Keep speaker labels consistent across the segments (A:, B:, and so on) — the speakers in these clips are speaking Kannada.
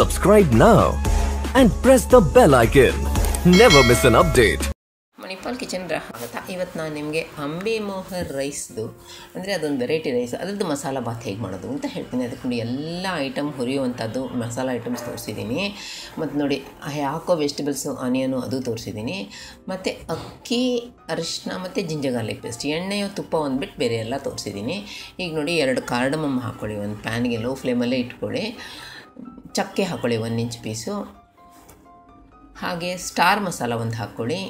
A: Subscribe now and press the bell icon. Never miss an update.
B: Manipal kitchen ಸ್ವಾಗತ ಇವತ್ತು ನಾನು ನಿಮಗೆ ಅಂಬೆ ಮೋಹರ್ ರೈಸ್ದು ಅಂದರೆ ಅದೊಂದು ವೆರೈಟಿ ರೈಸ್ ಅದರದ್ದು ಮಸಾಲ ಬಾತ್ ಹೇಗೆ ಮಾಡೋದು ಅಂತ ಹೇಳ್ತೀನಿ ಅದಕ್ಕೆ ನೋಡಿ ಎಲ್ಲ ಐಟಮ್ ಹುರಿಯುವಂಥದ್ದು ಮಸಾಲ ಐಟಮ್ಸ್ ತೋರಿಸಿದ್ದೀನಿ ಮತ್ತು ನೋಡಿ ಹಾಕೋ ವೆಜಿಟೇಬಲ್ಸು ಆನಿಯನು ಅದು ತೋರಿಸಿದ್ದೀನಿ ಮತ್ತು ಅಕ್ಕಿ ಅರಿಶಿನ ಮತ್ತು ಜಿಂಜರ್ ಗಾರ್ಲಿಕ್ ಪೇಸ್ಟ್ ಎಣ್ಣೆಯು ತುಪ್ಪ ಒಂದ್ಬಿಟ್ಟು ಬೇರೆ ಎಲ್ಲ ತೋರಿಸಿದ್ದೀನಿ ಈಗ ನೋಡಿ ಎರಡು ಕಾರ್ಡಮಮ್ ಹಾಕ್ಕೊಳ್ಳಿ ಒಂದು ಪ್ಯಾನ್ಗೆ ಲೋ ಫ್ಲೇಮಲ್ಲೇ ಇಟ್ಕೊಳ್ಳಿ ಚಕ್ಕೆ ಹಾಕ್ಕೊಳ್ಳಿ ಒಂದು ಇಂಚ್ ಪೀಸು ಹಾಗೆ ಸ್ಟಾರ್ ಮಸಾಲ ಒಂದು ಹಾಕ್ಕೊಳ್ಳಿ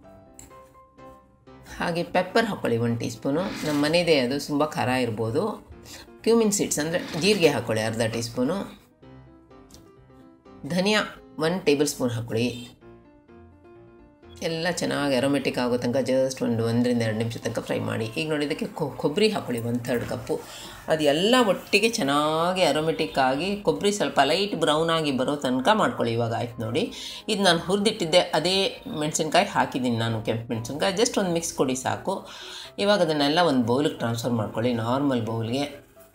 B: ಹಾಗೆ ಪೆಪ್ಪರ್ ಹಾಕ್ಕೊಳ್ಳಿ ಒಂದು ಟೀ ಸ್ಪೂನು ನಮ್ಮ ಮನೆಯದೇ ಅದು ತುಂಬ ಖಾರ ಇರ್ಬೋದು ಕ್ಯೂಮಿನ್ ಸೀಡ್ಸ್ ಅಂದರೆ ಜೀರಿಗೆ ಹಾಕ್ಕೊಳ್ಳಿ ಅರ್ಧ ಟೀ ಸ್ಪೂನು ಧನಿಯಾ ಒನ್ ಟೇಬಲ್ ಸ್ಪೂನ್ ಹಾಕ್ಕೊಳ್ಳಿ ಎಲ್ಲ ಚೆನ್ನಾಗಿ ಅರೋಮೆಟಿಕ್ ಆಗೋ ತನಕ ಜಸ್ಟ್ ಒಂದು ಒಂದರಿಂದ ಎರಡು ನಿಮಿಷ ತನಕ ಫ್ರೈ ಮಾಡಿ ಈಗ ನೋಡಿ ಇದಕ್ಕೆ ಕೊಬ್ಬರಿ ಹಾಕ್ಕೊಳ್ಳಿ ಒಂದು ಥರ್ಡ್ ಕಪ್ಪು ಅದು ಎಲ್ಲ ಒಟ್ಟಿಗೆ ಚೆನ್ನಾಗಿ ಅರೋಮೆಟಿಕ್ ಆಗಿ ಕೊಬ್ಬರಿ ಸ್ವಲ್ಪ ಲೈಟ್ ಬ್ರೌನ್ ಆಗಿ ಬರೋ ತನಕ ಮಾಡ್ಕೊಳ್ಳಿ ಇವಾಗ ಆಯ್ತು ನೋಡಿ ಇದು ನಾನು ಹುರಿದಿಟ್ಟಿದ್ದೆ ಅದೇ ಮೆಣಸಿನ್ಕಾಯಿ ಹಾಕಿದ್ದೀನಿ ನಾನು ಕೆಂಪು ಮೆಣಸಿನ್ಕಾಯಿ ಜಸ್ಟ್ ಒಂದು ಮಿಕ್ಸ್ ಕೊಡಿ ಸಾಕು ಇವಾಗ ಅದನ್ನೆಲ್ಲ ಒಂದು ಬೌಲಿಗೆ ಟ್ರಾನ್ಸ್ಫರ್ ಮಾಡ್ಕೊಳ್ಳಿ ನಾರ್ಮಲ್ ಬೌಲ್ಗೆ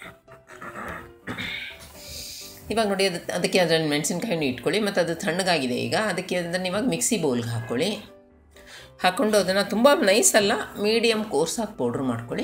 B: ಇವಾಗ ನೋಡಿ ಅದು ಅದಕ್ಕೆ ಅದರಲ್ಲಿ ಮೆಣಸಿನ್ಕಾಯಿನ ಇಟ್ಕೊಳ್ಳಿ ಮತ್ತು ಅದು ತಣ್ಣಗಾಗಿದೆ ಈಗ ಅದಕ್ಕೆ ಅದನ್ನು ಇವಾಗ ಮಿಕ್ಸಿ ಬೌಲ್ಗೆ ಹಾಕ್ಕೊಳ್ಳಿ ಹಾಕ್ಕೊಂಡು ಅದನ್ನು ತುಂಬ ನೈಸ್ ಅಲ್ಲ ಮೀಡಿಯಮ್ ಕೋರ್ಸಾಗಿ ಪೌಡ್ರ್ ಮಾಡ್ಕೊಳ್ಳಿ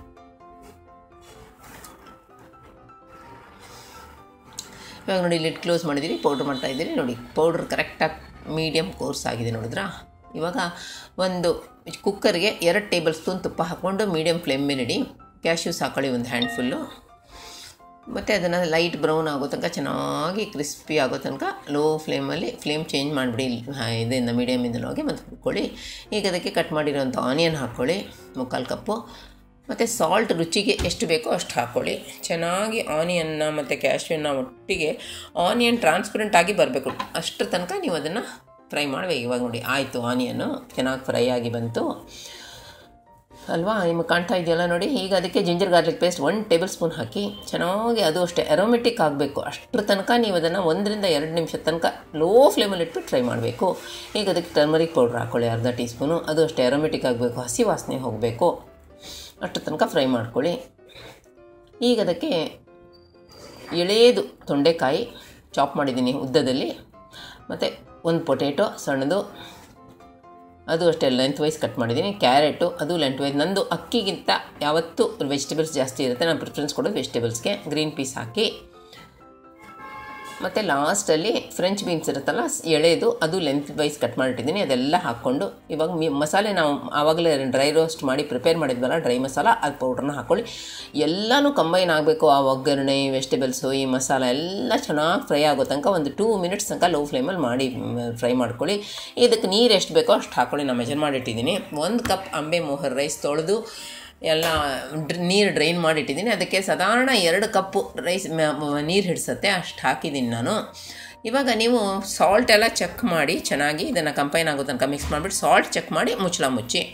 B: ಇವಾಗ ನೋಡಿ ಲಿಡ್ ಕ್ಲೋಸ್ ಮಾಡಿದ್ದೀರಿ ಪೌಡ್ರ್ ಮಾಡ್ತಾಯಿದ್ದೀರಿ ನೋಡಿ ಪೌಡ್ರ್ ಕರೆಕ್ಟಾಗಿ ಮೀಡಿಯಮ್ ಕೋರ್ಸ್ ಆಗಿದೆ ನೋಡಿದ್ರಾ ಇವಾಗ ಒಂದು ಕುಕ್ಕರ್ಗೆ ಎರಡು ಟೇಬಲ್ ಸ್ಪೂನ್ ತುಪ್ಪ ಹಾಕ್ಕೊಂಡು ಮೀಡಿಯಮ್ ಫ್ಲೇಮ್ ಮೇಲೆ ಇಡಿ ಕ್ಯಾಶ್ಯೂಸ್ ಹಾಕ್ಕೊಳ್ಳಿ ಒಂದು ಹ್ಯಾಂಡ್ಫುಲ್ಲು ಮತ್ತು ಅದನ್ನು ಲೈಟ್ ಬ್ರೌನ್ ಆಗೋ ತನಕ ಚೆನ್ನಾಗಿ ಕ್ರಿಸ್ಪಿ ಆಗೋ ತನಕ ಲೋ ಫ್ಲೇಮಲ್ಲಿ ಫ್ಲೇಮ್ ಚೇಂಜ್ ಮಾಡಿಬಿಡಿ ಇದರಿಂದ ಮೀಡಿಯಮಿಂದ ಹೋಗಿ ಮತ್ತು ಹುರ್ಕೊಳ್ಳಿ ಈಗ ಅದಕ್ಕೆ ಕಟ್ ಮಾಡಿರೋಂಥ ಆನಿಯನ್ ಹಾಕ್ಕೊಳ್ಳಿ ಮುಕ್ಕಾಲು ಕಪ್ಪು ಮತ್ತು ಸಾಲ್ಟ್ ರುಚಿಗೆ ಎಷ್ಟು ಬೇಕೋ ಅಷ್ಟು ಹಾಕ್ಕೊಳ್ಳಿ ಚೆನ್ನಾಗಿ ಆನಿಯನ್ನ ಮತ್ತು ಕ್ಯಾಶ್ಯೂನ ಒಟ್ಟಿಗೆ ಆನಿಯನ್ ಟ್ರಾನ್ಸ್ಪರೆಂಟ್ ಆಗಿ ಬರಬೇಕು ಅಷ್ಟರ ತನಕ ನೀವು ಅದನ್ನು ಫ್ರೈ ಮಾಡಬೇಕು ಇವಾಗ ನೋಡಿ ಆಯಿತು ಆನಿಯನ್ನು ಚೆನ್ನಾಗಿ ಫ್ರೈ ಆಗಿ ಬಂತು ಅಲ್ವಾ ನಿಮಗೆ ಕಾಣ್ತಾ ಇದೆಯಲ್ಲ ನೋಡಿ ಈಗ ಅದಕ್ಕೆ ginger garlic paste one tablespoon ಹಾಕಿ ಚೆನ್ನಾಗಿ ಅದು ಅಷ್ಟೇ ಅರೋಮೆಟಿಕ್ ಆಗಬೇಕು ಅಷ್ಟರ ತನಕ ನೀವು ಅದನ್ನು ಒಂದರಿಂದ ಎರಡು ನಿಮಿಷ ತನಕ ಲೋ ಫ್ಲೇಮಲ್ಲಿ ಇಟ್ಬಿಟ್ಟು ಫ್ರೈ ಮಾಡಬೇಕು ಈಗ ಅದಕ್ಕೆ ಟರ್ಮರಿಕ್ ಪೌಡ್ರ್ ಹಾಕ್ಕೊಳ್ಳಿ ಅರ್ಧ ಟೀ ಸ್ಪೂನು ಅದು ಅಷ್ಟೇ ಅರೋಮೆಟಿಕ್ ಆಗಬೇಕು ಹಸಿ ವಾಸನೆ ಹೋಗಬೇಕು ಅಷ್ಟು ತನಕ ಫ್ರೈ ಮಾಡ್ಕೊಳ್ಳಿ ಈಗ ಅದಕ್ಕೆ ಎಳೆಯದು ತೊಂಡೆಕಾಯಿ ಚಾಪ್ ಮಾಡಿದ್ದೀನಿ ಉದ್ದದಲ್ಲಿ ಮತ್ತು ಒಂದು ಪೊಟೇಟೊ ಸಣ್ಣದು ಅದು ಅಷ್ಟೇ ಲೆಂತ್ ವೈಸ್ ಕಟ್ ಮಾಡಿದ್ದೀನಿ ಕ್ಯಾರೆಟು ಅದು ಲೆಂತ್ ವೈಸ್ ನಂದು ಅಕ್ಕಿಗಿಂತ ಯಾವತ್ತೂ ವೆಜಿಟೇಬಲ್ಸ್ ಜಾಸ್ತಿ ಇರುತ್ತೆ ನಾನು ಪ್ರಿಫರೆನ್ಸ್ ಕೊಡೋದು ವೆಜಿಟೇಬಲ್ಸ್ಗೆ ಗ್ರೀನ್ ಪೀಸ್ ಹಾಕಿ ಮತ್ತು ಲಾಸ್ಟಲ್ಲಿ ಫ್ರೆಂಚ್ ಬೀನ್ಸ್ ಇರುತ್ತಲ್ಲ ಎಳೆದು ಅದು ಲೆಂತ್ ವೈಸ್ ಕಟ್ ಮಾಡಿಟ್ಟಿದ್ದೀನಿ ಅದೆಲ್ಲ ಹಾಕ್ಕೊಂಡು ಇವಾಗ ಮಿ ಮಸಾಲೆ ನಾವು ಆವಾಗಲೇ ಡ್ರೈ ರೋಸ್ಟ್ ಮಾಡಿ ಪ್ರಿಪೇರ್ ಮಾಡಿದ್ವಲ್ಲ ಡ್ರೈ ಮಸಾಲ ಅದು ಪೌಡ್ರನ್ನ ಹಾಕ್ಕೊಳ್ಳಿ ಎಲ್ಲನೂ ಕಂಬೈನ್ ಆಗಬೇಕು ಆ ಒಗ್ಗರಣೆ ವೆಜಿಟೇಬಲ್ಸು ಈ ಮಸಾಲ ಎಲ್ಲ ಚೆನ್ನಾಗಿ ಫ್ರೈ ಆಗೋ ತನಕ ಒಂದು ಟೂ ಮಿನಿಟ್ಸ್ ತನಕ ಲೋ ಫ್ಲೇಮಲ್ಲಿ ಮಾಡಿ ಫ್ರೈ ಮಾಡ್ಕೊಳ್ಳಿ ಇದಕ್ಕೆ ನೀರು ಎಷ್ಟು ಬೇಕೋ ಅಷ್ಟು ಹಾಕ್ಕೊಳ್ಳಿ ನಾನು ಮೆಜರ್ ಮಾಡಿಟ್ಟಿದ್ದೀನಿ ಒಂದು ಕಪ್ ಅಂಬೆ ಮೋಹರ್ ರೈಸ್ ತೊಳೆದು ಎಲ್ಲ ನೀರು ಡ್ರೈನ್ ಮಾಡಿಟ್ಟಿದ್ದೀನಿ ಅದಕ್ಕೆ ಸಾಧಾರಣ ಎರಡು ಕಪ್ಪು ರೈಸ್ ನೀರು ಹಿಡಿಸುತ್ತೆ ಅಷ್ಟು ಹಾಕಿದ್ದೀನಿ ನಾನು ಇವಾಗ ನೀವು ಸಾಲ್ಟ್ ಎಲ್ಲ ಚೆಕ್ ಮಾಡಿ ಚೆನ್ನಾಗಿ ಇದನ್ನು ಕಂಪೈನ್ ಆಗೋ ತನಕ ಮಿಕ್ಸ್ ಮಾಡಿಬಿಟ್ಟು ಸಾಲ್ಟ್ ಚೆಕ್ ಮಾಡಿ ಮುಚ್ಚಳ ಮುಚ್ಚಿ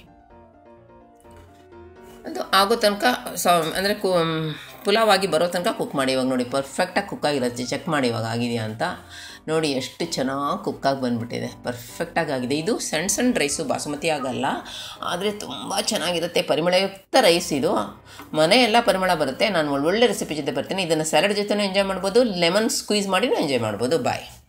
B: ಅದು ಆಗೋ ತನಕ ಸಾ ಅಂದರೆ ಕು ಪುಲಾವ್ ಆಗಿ ಬರೋ ತನಕ ಕುಕ್ ಮಾಡಿ ಇವಾಗ ನೋಡಿ ಪರ್ಫೆಕ್ಟಾಗಿ ಕುಕ್ ಆಗಿರುತ್ತೆ ಚೆಕ್ ಮಾಡಿ ಇವಾಗ ಆಗಿದೆಯಾ ಅಂತ ನೋಡಿ ಎಷ್ಟು ಚೆನ್ನಾಗಿ ಕುಕ್ಕಾಗಿ ಬಂದುಬಿಟ್ಟಿದೆ ಪರ್ಫೆಕ್ಟಾಗಿ ಆಗಿದೆ ಇದು ಸಣ್ಣ ಸಣ್ಣ ರೈಸು ಬಾಸುಮತಿ ಆಗಲ್ಲ ಆದರೆ ತುಂಬ ಚೆನ್ನಾಗಿರುತ್ತೆ ಪರಿಮಳಯುಕ್ತ ರೈಸ್ ಇದು ಮನೆಯೆಲ್ಲ ಪರಿಮಳ ಬರುತ್ತೆ ನಾನು ಒಳ್ಳೊಳ್ಳೆ ರೆಸಿಪಿ ಜೊತೆ ಬರ್ತೀನಿ ಇದನ್ನು ಸ್ಯಾಲಡ್ ಜೊತೆನೂ ಎಂಜಾಯ್ ಮಾಡ್ಬೋದು ಲೆಮನ್ ಸ್ಕ್ವೀಸ್ ಮಾಡಿನೂ ಎಂಜಾಯ್ ಮಾಡ್ಬೋದು ಬಾಯ್